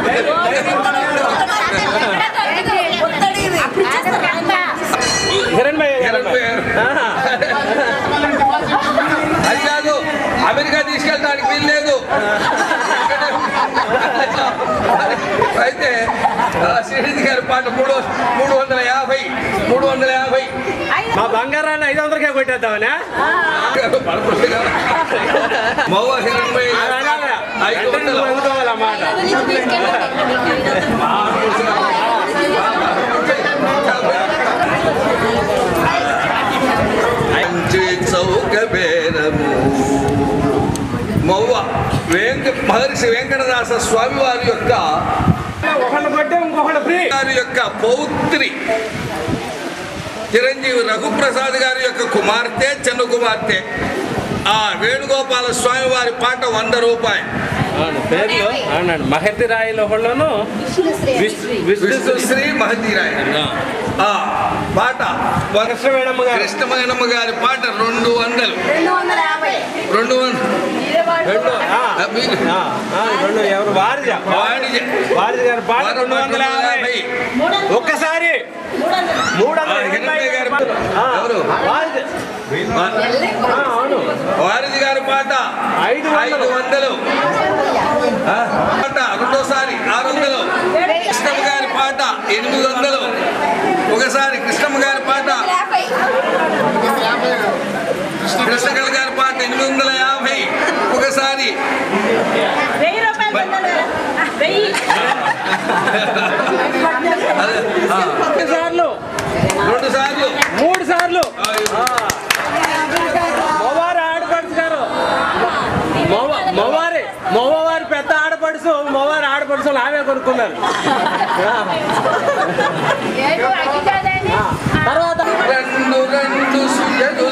కిరణ్ భాయ్ కిరణ్ భాయ్ గారు. ఆహా. అది కాదు అమెరికా తీసుకెళ్ళడానికి వీలు లేదు అయితే ఆ, శ్రీనిధి గారి పాట మూడు మూడు వందల యాభై మూడు వందల యాభై మా బంగారాన్ని ఐదు వందలకే కొట్టేద్దామనా మౌవ హిరణ్మయ్య గారి పాట ఐదు వందలు అందుకోవాలన్నమాట మంచి చౌక బేరము మౌవ వెంక మహర్షి వెంకటదాస స్వామి వారి యొక్క ఒకళ్ళు కొట్టే ఇంకొకళ్ళు ఫ్రీ గారి యొక్క పౌత్రి చిరంజీవి రఘుప్రసాద్ గారి యొక్క కుమార్తె చిన్న కుమార్తె ఆ వేణుగోపాల స్వామి వారి పాట వంద రూపాయలు అవును పేర్లు అవునండి మహతి రాయిలో ఒకళ్ళను విష్ణు విష్ణుశ్రీ మహతీరాయ్ ఆ పాట కృష్ణవేణమ్మ గారు కృష్ణమయనమ్మ గారి పాట రెండు వందలు రెండు వందలు రెండు ఆ, ఆ, ఆ, రెండు ఎవరు వారిజ వాణిజ్య వారిజ గారి పాట వారి రెండు వందల యాభై ఒక్కసారి మూడు వందల ఆ, హిరణ్మయ్య గారి పాట. ఆ, ఎవరు? వారిజ ఆ, అవును వారిది గారి పాట ఐదు వందలు. ఐదు వందలు ఆ, పాట రెండోసారి ఆరు వందలు కృష్ణమ్మ గారి పాట ఎనిమిది వందలు ఒకసారి కృష్ణమ్మ గారి పాట కృష్ణకళ గారి పాట ఎనిమిది వందల యాభై ఒకసారి వెయ్యి రూపాయలు పెట్టండి. వెయ్యి అదే, ఆ, రెండు సార్లు రెండు సార్లు మూడు సార్లు ఆ, మొవారి ఆడపడుచు గారు మొవ- మొవారి మొవ్వవారి పెద్ద ఆడపడుచు మొవారి ఆడపడుచు ఆమె కొనుక్కున్నారు ఆ. తర్వాత రెండు రెండు సుయలు